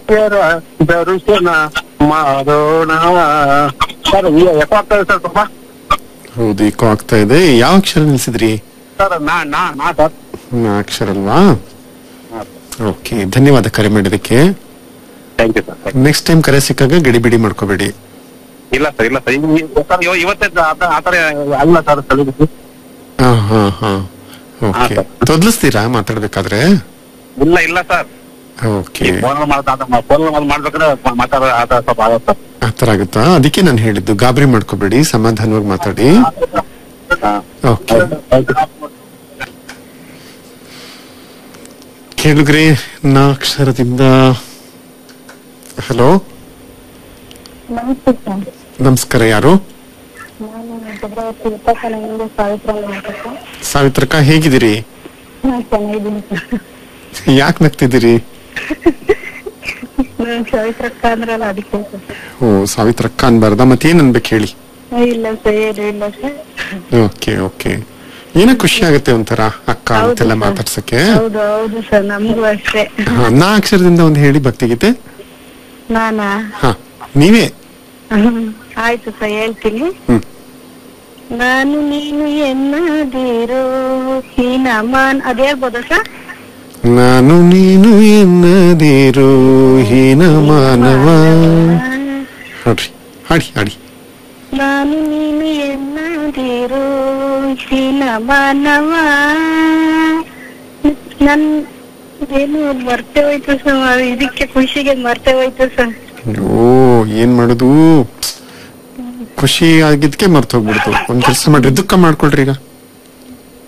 ನಿತ್ಯರ ದರ್ಶನ ಮಾಡೋಣ sir eco ಆಗ್ತಾ ಇದೆ ಸರ್ ಸ್ವಲ್ಪ ಹೌದು ಈಕೋ ಆಗ್ತಾ ಇದೆ ಯಾವ ಅಕ್ಷರ ನಿಲ್ಸಿದ್ರಿ ಸರ್ ನಾ ನಾ ನಾ ಸರ್ ಹ್ಮ್, ಅಕ್ಷರ ಅಲ್ವಾ ಓಕೆ ಧನ್ಯವಾದ ಕರೆ ಮಾಡಿದಕ್ಕೆ thank you sir next time ಕರೆ ಸಿಕ್ಕಾಗ ಗಡಿಬಿಡಿ ಮಾಡ್ಕೋಬೇಡಿ ಇಲ್ಲ ಸರ್ ಇಲ್ಲ ಸರ್ ಈ- ಸರ್ ಇವ- ಇವತ್ತೇ ಆ- ಆ ಥರ ಅಲ್ಲ ಸರ್ ಕಲಿಬೇಕು ಹಾ ಹಾ ಹಾ ಓಕೆ ಹಾ, ತೊದ್ಲಿಸ್ತೀರಾ ಮಾತಾಡ್ಬೇಕಾದ್ರೆ ಇಲ್ಲ ಇಲ್ಲ ಸರ್ ಓಕೆ ಫೋನ್ ಮಾಡ್ತಾ ಫೋನ್ ಮಾಡ್ಬೇಕಾದ್ರೆ ಮಾತಾಡೋ ಆ ಥರ ಸ್ವಲ್ಪ ಆಗತ್ತೆ ಆ ತರ ಆಗುತ್ತಾ ಅದಕ್ಕೆ ನಾನು ಹೇಳಿದ್ದು ಗಾಬರಿ ಮಾಡ್ಕೋಬೇಡಿ ಸಮಾಧಾನವಾಗಿ ಮಾತಾಡಿ ಸರ್ ಓಕೆ ಕೇಳುಗ್ರಿ ನಾ ಅಕ್ಷರದಿಂದ ಹಲೋ ನಮಸ್ತೆ ಸರ್ ನಮಸ್ಕಾರ ಯಾರು ನಾನು ಭದ್ರಾವತಿ ಉಪಕರಣದಿಂದ ಸಾವಿತ್ರ ಮಾತಾಡ್ತಾ ಸಾವಿತ್ರಕ್ಕ ಹೇಗಿದ್ದೀರಿ ನಾನು ಚೆನ್ನಾಗಿದ್ದೀನಿ ಸರ್ ಯಾಕೆ ನಗ್ತಿದ್ದೀರಿ ನಾನು ಸಾವಿತ್ರಕ್ಕ ಅಂದ್ರಲ್ಲ ಅದಕ್ಕೆ ಸರ್ ಓ ಸಾವಿತ್ರಕ್ಕ ಅನ್ಬಾರ್ದ ಮತ್ತೇನ್ ಅನ್ಬೇಕು ಹೇಳಿ ಇಲ್ಲ ಸರ್ ಏನು ಇಲ್ಲ ಸರ್ ಓಕೆ ಓಕೆ ಏನೋ ಖುಷಿ ಆಗುತ್ತೆ ಒಂಥರ ಅಕ್ಕ ಹೌದು ಅಂತೆಲ್ಲ ಸರ್. ಮಾತಾಡ್ಸಕ್ಕೆ ಹೌದು ಹೌದು ಸರ್ ನಮಗೂ ಅಷ್ಟೇ ಹಾ, ನಾ ಅಕ್ಷರದಿಂದ ಒಂದು ಹೇಳಿ ಭಕ್ತಿಗೀತೆ ನಾನಾ ಹಾ ನೀವೇ ಹ್ಮ್. ಆಯ್ತು ಸರ್ ಹೇಳ್ತೀನಿ ಹ್ಮ್ ನಾನು ನೀನು ಎನ್ನದಿರೋ ಹೀನಮಾನ್ ಅದ್ ಹೇಳ್ಬೋದಾ ಸರ್ ನಾನು ನೀನು ಎನ್ನದಿರು ಹೀನ ಮಾನವ ಹಾಡ್ರಿ ಹಾಡಿ ಹಾಡಿ ನಾನು ನೀನು ಎನ್ನದಿರೋ ಹೀನ ಮಾನವ ನನ್ ಏನು ಮರ್ತೆ ಹೋಯ್ತು ಸರ್ ಇದಕ್ಕೆ ಖುಷಿಗೆ ಮರ್ತೆ ಹೋಯ್ತು ಸರ್ ಓ ಏನ್ ಮಾಡುದು ಖುಷಿ ಆಗಿದ್ಕೆ ಮರ್ತ್ ಹೋಗ್ಬಿಡ್ತು ಒಂದ್ ಕೆಲಸ ಮಾಡ್ರಿ ದುಃಖ ಮಾಡ್ಕೊಳ್ರಿ ಈಗ